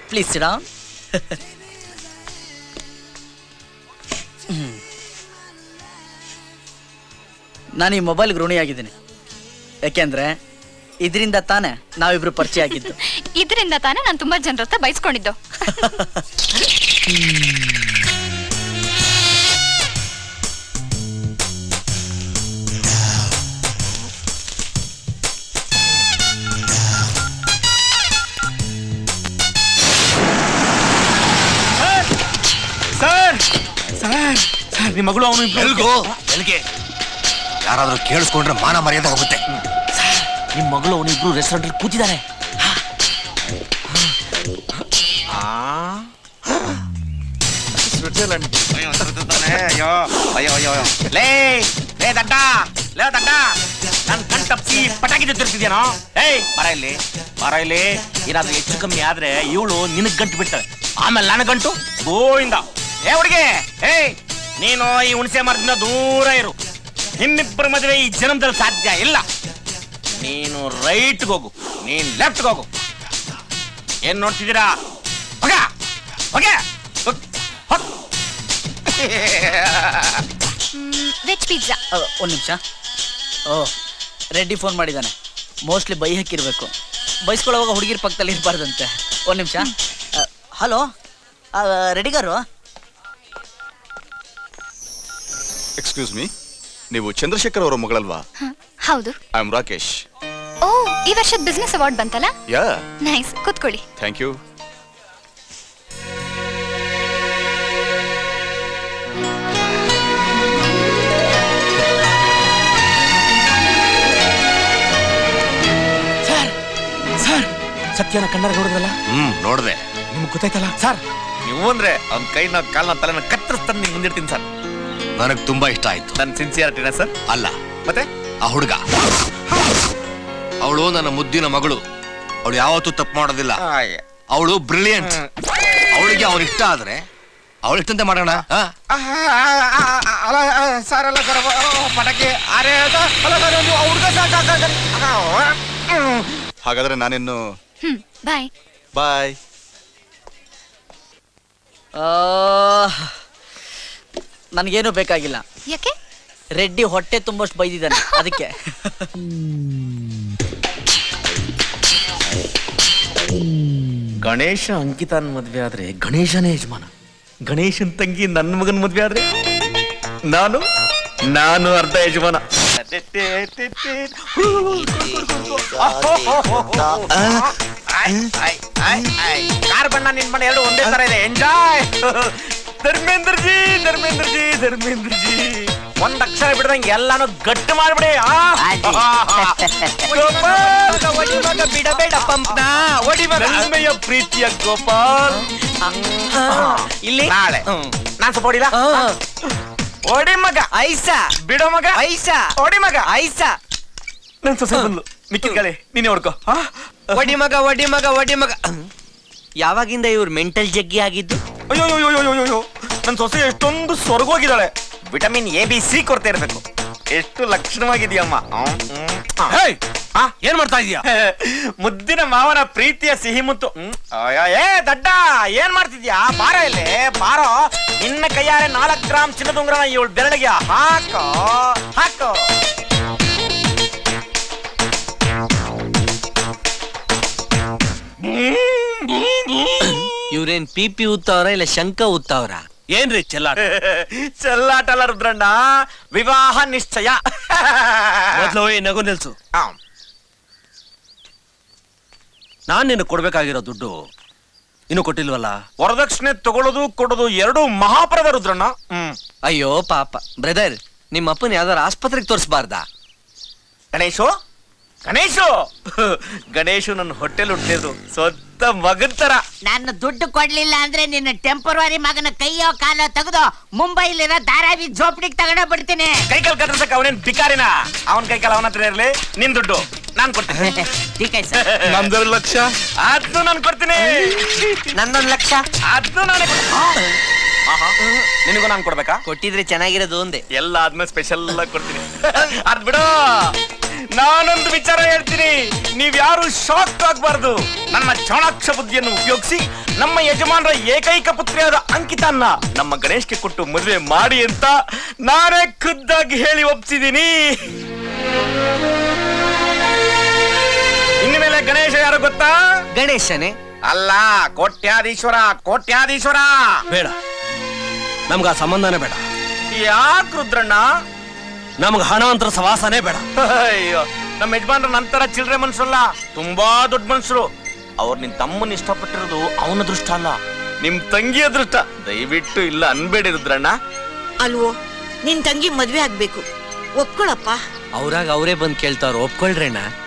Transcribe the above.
Please down ನಾನು ಈ ಮೊಬೈಲ್ಗೆ ಋಣಿಯಾಗಿದ್ದೀನಿ ಯಾಕೆಂದ್ರೆ ಇದರಿಂದ ತಾನೇ ನಾವಿಬ್ರು ಪರಿಚಯ ಆಗಿದ್ದು ಇದರಿಂದ ತಾನೇ ನಾನು ತುಂಬಾ ಜನರ ಹತ್ರ ಬೈಸ್ಕೊಂಡಿದ್ದು ಸರ್ ಸರ್ ಸರ್ ನಿಮ್ಮ ಮಗಳು ಅವನು ಎಲ್ಗೋ ಎಲ್ಗೆ ಯಾರಾದ್ರೂ ಕೇಳಿಸ್ಕೊಂಡ್ರೆ ಮಾನ ಮರ್ಯಾದೆ ಹೋಗುತ್ತೆ ನಿಮ್ಮ ಮಗಳು ಅವನಿಬ್ರು ರೆಸ್ಟೋರೆಂಟ್ ಕೂತಿದ್ದಾರೆ ಅಯ್ಯೋ ಅಯ್ಯೋ ಅಯ್ಯೋ ಅಯ್ಯೋ. ಲೇ ಲೇ ದಡ್ಡ ಲೇ ದಡ್ಡ ನನ್ ಕಣ್ ತಪ್ಸಿ ಪಟಾಕಿ ತಿರ್ತಿದ್ಯಾನೋ ಏಯ್ ಬರ ಇಲ್ಲಿ ಬರ ಇಲ್ಲಿ ಏನಾದ್ರೂ ಹೆಚ್ಚು ಕಮ್ಮಿ ಆದ್ರೆ ಇವಳು ನಿನಗ್ ಗಂಟು ಬಿಡ್ತಾಳೆ ಆಮೇಲೆ ನನ್ನ ಗಂಟು ಗೋಯಿಂದ ಏ ಹುಡುಗಿ ಏಯ್ ನೀನು ಈ ಹುಣಸೆ ಮರದಿಂದ ದೂರ ಇರು ನಿಮ್ಮಿಬ್ಬರ ಮದುವೆ ಈ ಜನ್ಮದಲ್ಲಿ ಸಾಧ್ಯ ಇಲ್ಲ ನೀನು ರೈಟ್ಗೆ ಹೋಗು ನೀನ್ ಲೆಫ್ಟ್ಗೆ ಹೋಗು ಏನ್ ನೋಡ್ತಿದ್ದೀರಾ ಹೋಗ ಹೋಗೆ ಹೋಗ್. ಹೋಗ್. ವೆಜ್ ಪಿಜ್ಜಾ ಒಂದು ನಿಮಿಷ ಓ ರೆಡ್ಡಿ ಫೋನ್ ಮಾಡಿದ್ದಾನೆ ಮೋಸ್ಟ್ಲಿ ಬೈ ಹಾಕಿರ್ಬೇಕು ಬೈಸ್ಕೊಳ್ಳೋವಾಗ ಹುಡುಗಿರ್ ಪಕ್ಕದಲ್ಲಿ ಇರಬಾರ್ದಂತೆ ಒಂದು ನಿಮಿಷ ಹಲೋ ರೆಡಿಗಾರು ಎಕ್ಸ್ಕ್ಯೂಸ್ ಮೀ ನೀವು ಚಂದ್ರಶೇಖರ್ ಅವರ ಮಗಳಲ್ವಾ ಹೌದು ಐ ಆಮ್ ರಾಕೇಶ್ ಓ ಈ ವರ್ಷದ ಬಿಸ್ನೆಸ್ ಅವಾರ್ಡ್ ಬಂತಲ್ಲ ಯಾ ನೈಸ್ ಕೂತ್ಕೊಳ್ಳಿ ಥ್ಯಾಂಕ್ ಯು ಸರ್ ಸರ್ ಸತ್ಯನ ಕಣ್ಣಾರ ನೋಡಿದ್ರಲ್ಲ ಹ್ಮ್ ನೋಡ್ದೆ ನಿಮ್ಗೆ ಗೊತ್ತಾಯ್ತಲ್ಲ ಸರ್ ನೀವು ಅಂದ್ರೆ ಅವ್ನ ಕೈನ ಕಾಲ್ನ ತಲೆನ ಕತ್ತರಿಸ್ತಾನೆ ನಿಮ್ಗೆ ಮುಂದಿರ್ತೀನಿ ಸರ್ ನನಗ್ ತುಂಬಾ ಇಷ್ಟ ಆಯ್ತು ನನ್ನ ಸಿನ್ಸಿಯಾರಿಟಿನ ಸರ್ ಅಲ್ಲ ಮತ್ತೆ ಆ ಹುಡುಗ ಅವಳು ನನ್ನ ಮುದ್ದಿನ ಮಗಳು ಅವಳು ಯಾವತ್ತೂ ತಪ್ಪು ಮಾಡೋದಿಲ್ಲ ಅವಳು ಬ್ರಿಲಿಯಂಟ್ ಅವಳಿಗೆ ಅವ್ರ ಇಷ್ಟ ಆದ್ರೆ ಅವಳು ಇಷ್ಟಂತೆ ಮಾಡೋಣ ಆ? ಅಲ್ಲ ಸರ್ ಅಲ್ಲ ಸರ್ ಪಟಾಕಿ ಅರೆ ಅಲ್ಲ ಸರ್ ಹುಡುಗ ಹಾಗಾದ್ರೆ ನಾನಿನ್ನು ಹ್ಮ್ ಬಾಯ್ ಬಾಯ್ ನನಗೇನು ಬೇಕಾಗಿಲ್ಲ ಯಾಕೆ ರೆಡ್ಡಿ ಹೊಟ್ಟೆ ತುಂಬಷ್ಟು ಬೈದಿದ್ದಾನೆ ಅದಕ್ಕೆ ಗಣೇಶ ಅಂಕಿತನ್ ಮದ್ವೆ ಆದ್ರೆ ಗಣೇಶನೇ ಯಜಮಾನ ಗಣೇಶನ್ ತಂಗಿ ನನ್ನ ಮಗನ್ ಮದ್ವೆ ಆದ್ರೆ ನಾನು ನಾನು ಅರ್ಧ ಯಜಮಾನ ಕಾರ್ ಬಣ್ಣ ನಿನ್ ಬಣ್ಣ ಎರಡು ಒಂದೇ ತರ ಇದೆ ಎಂಜಾಯ್ ಧರ್ಮೇಂದ್ರ ಜಿ ಧರ್ಮೇಂದ್ರ ಜಿ ಧರ್ಮೇಂದ್ರ ಜಿ ಒಂದ್ ಅಕ್ಷರ ಬಿಡ್ದಂಗೆ ಎಲ್ಲಾನು ಗಟ್ಟಿ ಮಾಡ್ಬಿಡಿ ಆ? ಗೋಪಾಲ್, ಒಡಿ ಮಗ ಬಿಡಬೇಡ ಪಂಪ್ನ ಒಡಿ ಮಗ ನನ್ಮೆಯ ಪ್ರೀತಿಯ ಗೋಪಾಲ್ ಇಲ್ಲಿ ನಾಳೆ ನಾನ್ ಸ್ವಲ್ಪ ಹೊಡಿಲ ಒಡಿ ಮಗ ಐಸಾ ಬಿಡೋ ಮಗ ಐಸಾ ಒಡಿ ಮಗ ಐಸಾ ನನ್ ಸೊಸೆ ಬಂದ್ಲು ಮಿಕ್ಕಿದ ಗಾಳಿ ನೀನೇ ಹೊಡ್ಕೋ ಒಡಿ ಮಗ ಒಡಿ ಮಗ ಒಡಿ ಮಗ ಯಾವಾಗಿಂದ ಇವ್ರು ಮೆಂಟಲ್ ಜಗ್ಗಿ ಆಗಿದ್ದು ಅಯ್ಯೋ ಅಯ್ಯೋ ಅಯ್ಯೋ ಅಯ್ಯೋ ಅಯ್ಯೋ ನನ್ ಸೊಸೆ ಎಷ್ಟೊಂದು ಸ್ವರ್ಗೋಗಿದ್ದಾಳೆ ವಿಟಮಿನ್ ಎ ಬಿ ಸಿ ಕೊರತೆ ಇರಬೇಕು ಎಷ್ಟು ಲಕ್ಷಣವಾಗಿದೆಯಮ್ಮ ಏನ್ ಮಾಡ್ತಾ ಇದೀಯಾ ಮುದ್ದಿನ ಮಾವನ ಪ್ರೀತಿಯ ಸಿಹಿ ಮುತ್ತು ಹ್ಮ್. ಅಯ್ಯೋ, ಏ ದಡ್ಡ ಏನ್ ಮಾಡ್ತಿದ್ಯಾ ಬಾರ ಇಲ್ಲಿ ಬಾರೋ ನಿನ್ನ ಕೈಯಾರೆ ನಾಲ್ಕು ಗ್ರಾಮ್ ಚಿನ್ನದ ಉಂಗ್ರನ ಇವಳು ಬೆರಳಿಗೆ ಹಾಕೋ ಹಾಕೋ ಇವ್ರೇನ್ ಪಿ ಪಿ ಉತ್ತವ್ರ ಇಲ್ಲ ಶಂಕ ಉತ್ತವ್ರ ಏನ್ರಿ ಚೆಲ್ಲಾಟ ಚೆಲ್ಲಾಟ ಅಲ್ಲ ರುದ್ರಣ್ಣ ವಿವಾಹ ನಿಶ್ಚಯ ಮೊದ್ಲು ಈ ನಗು ನಿಲ್ಸು ನಾನ್ ನಿನ್ನ ಕೊಡ್ಬೇಕಾಗಿರೋ ದುಡ್ಡು ಇನ್ನು ಕೊಟ್ಟಿಲ್ವಲ್ಲ ವರದಕ್ಷಿಣೆ ತಗೊಳ್ಳೋದು ಕೊಡೋದು ಎರಡು ಮಹಾಪರದ ರುದ್ರಣ್ಣ ಹ್ಮ್ ಅಯ್ಯೋ ಪಾಪ ಬ್ರದರ್ ನಿಮ್ಮ ಅಪ್ಪನ ಯಾವ್ದಾರ ಆಸ್ಪತ್ರೆಗೆ ತೋರಿಸಬಾರ್ದಾ ಗಣೇಶು ಗಣೇಶು ಗಣೇಶು ನನ್ನ ಹೊಟ್ಟೆಲ್ ಹುಟ್ಟಿದ್ರು ಸ್ವಂತ ಮಗನ್ ತರ ನಾನು ದುಡ್ಡು ಕೊಡ್ಲಿಲ್ಲ ಅಂದ್ರೆ ನಿನ್ನ ಟೆಂಪರರಿ ಮಗನ ಕೈಯೋ ಕಾಲೋ ತೆಗೆದು ಮುಂಬೈಲಿರೋ ಧಾರಾವಿ ಜೋಪಡಿಗೆ ತಗೊಂಡ ಬಿಡ್ತೀನಿ ಕೈ ಕಾಲ್ ಕತ್ತರ್ಸಕ್ ಅವನೇನ್ ಬಿಕಾರಿನ ಅವನ್ ಕೈ ಕಾಲ್ ಅವನ ಹತ್ರ ಇರ್ಲಿ ನಿನ್ ದುಡ್ಡು ನಾನ್ ಕೊಡ್ತೀನಿ ನಮ್ದೆರಡು ಲಕ್ಷ ಅದ್ನು ನಾನ್ ಕೊಡ್ತೀನಿ ನನ್ನೊಂದ್ ಲಕ್ಷ ಅದ್ನು ನಾನೇ ಕೊಡ್- ಆಹಾ, ನಿನಗೂ ನಾನ್ ಕೊಡ್ಬೇಕಾ ಕೊಟ್ಟಿದ್ರೆ ಚೆನ್ನಾಗಿರೋದು ಒಂದೇ ಎಲ್ಲ ಆದ್ಮೇಲೆ ಸ್ಪೆಷಲ್ ಆಗಿ ಕೊಡ್ತೀನಿ ಅದ್ ಬಿಡು ನಾನೊಂದು ವಿಚಾರ ಹೇಳ್ತೀನಿ ನೀವ್ಯಾರು ಶಾಕ್ ಆಗ್ಬಾರ್ದು ನನ್ನ ಚಾಣಾಕ್ಷ ಬುದ್ಧಿಯನ್ನು ಉಪಯೋಗಿಸಿ ನಮ್ಮ ಯಜಮಾನರ ಏಕೈಕ ಪುತ್ರಿಯಾದ ಅಂಕಿತನ್ನ ನಮ್ಮ ಗಣೇಶ್ಗೆ ಕೊಟ್ಟು ಮದುವೆ ಮಾಡಿ ಅಂತ ನಾನೇ ಖುದ್ದಾಗಿ ಹೇಳಿ ಒಪ್ಸಿದೀನಿ ಇನ್ನು ಮೇಲೆ ಗಣೇಶ ಯಾರು ಗೊತ್ತಾ ಗಣೇಶನೇ ಅಲ್ಲ ಕೋಟ್ಯಾಧೀಶ್ವರ ಕೋಟ್ಯಾಧೀಶ್ವರ ಬೇಡ ನಮ್ಗೆ ಆ ಸಂಬಂಧನೇ ಬೇಡ ಯಾಕೆ ರುದ್ರಣ್ಣ ನಮ್ಗೆ ಹಣವಂತರ ಸವಾಸನೇ ಬೇಡ ಅಯ್ಯೋ ನಮ್ಮ ಯಜಮಾನ್ರ ನಂತರ ಚಿಲ್ರೆ ಮನ್ಸಲ್ಲ ತುಂಬಾ ದೊಡ್ಡ ಮನ್ಸರು ಅವ್ರು ನಿನ್ ತಮ್ಮನ್ ಇಷ್ಟಪಟ್ಟಿರೋದು ಅವನ ಅದೃಷ್ಟ ಅಲ್ಲ ನಿಮ್ ತಂಗಿ ಅದೃಷ್ಟ ದಯವಿಟ್ಟು ಇಲ್ಲ ಅನ್ಬೇಡಿ ರುದ್ರಣ್ಣ ಅಲ್ವೋ ನಿನ್ ತಂಗಿ ಮದ್ವೆ ಆಗ್ಬೇಕು ಒಪ್ಕೊಳಪ್ಪ ಅವ್ರಾಗ ಅವರೇ ಬಂದು ಕೇಳ್ತಾವ್ರು ಒಪ್ಕೊಳ್ರೇಣ್ಣ